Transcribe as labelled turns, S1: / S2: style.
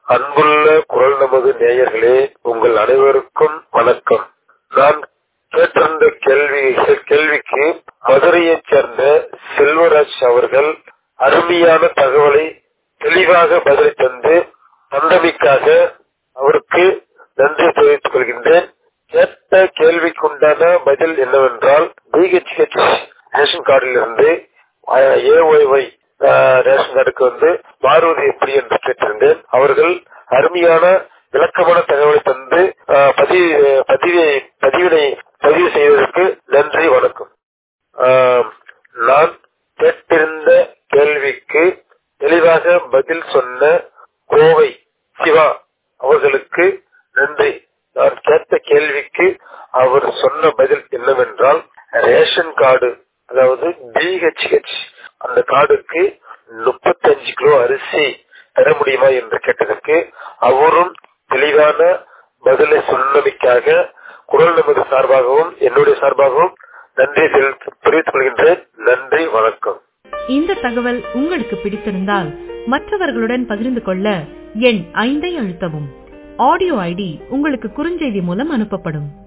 S1: அன்புள்ள குரல் நமது நேயர்களே உங்கள் அனைவருக்கும் வணக்கம் நான் கேட்டிருந்த கேள்வி கேள்விக்கு மதுரையைச் சேர்ந்த செல்வராஜ் அவர்கள் அருமையான தகவலை தெளிவாக பதிலை தந்து தந்தமைக்காக அவருக்கு நன்றி தெரிவித்துக் கொள்கின்றேன் கேட்ட கேள்விக்குண்டான பதில் என்னவென்றால் பிஹெச்ஹெச் ரேஷன் கார்டில் இருந்து ஏஒய்ஒய் ரேஷன் கார்டுக்கு வந்து மாறுவது எப்படி என்று கேட்டிருந்தேன் அவர்கள் அருமையான விளக்கமான தகவலை தந்து பதிவு பதிவை பதிவினை பதிவு செய்வதற்கு நன்றி வணக்கம் நான் கேட்டிருந்த கேள்விக்கு தெளிவாக பதில் சொன்ன கோவை சிவா அவர்களுக்கு நன்றி நான் கேட்ட கேள்விக்கு அவர் சொன்ன பதில் என்னவென்றால் ரேஷன் கார்டு அதாவது பிஹெச்ஹெச் அந்த கார்டுக்கு முப்பத்தஞ்சு கிலோ அரிசி தர முடியுமா என்று கேட்டதற்கு அவரும் தெளிவான பதிலை சொன்னமைக்காக குரல் நமது சார்பாகவும் என்னுடைய சார்பாகவும் நன்றி தெரிவித்துக் கொள்கின்றேன் நன்றி வணக்கம்
S2: இந்த தகவல் உங்களுக்கு பிடித்திருந்தால் மற்றவர்களுடன் பகிர்ந்து கொள்ள எண் ஐந்தை அழுத்தவும் ஆடியோ ஐடி உங்களுக்கு குறுஞ்செய்தி மூலம் அனுப்பப்படும்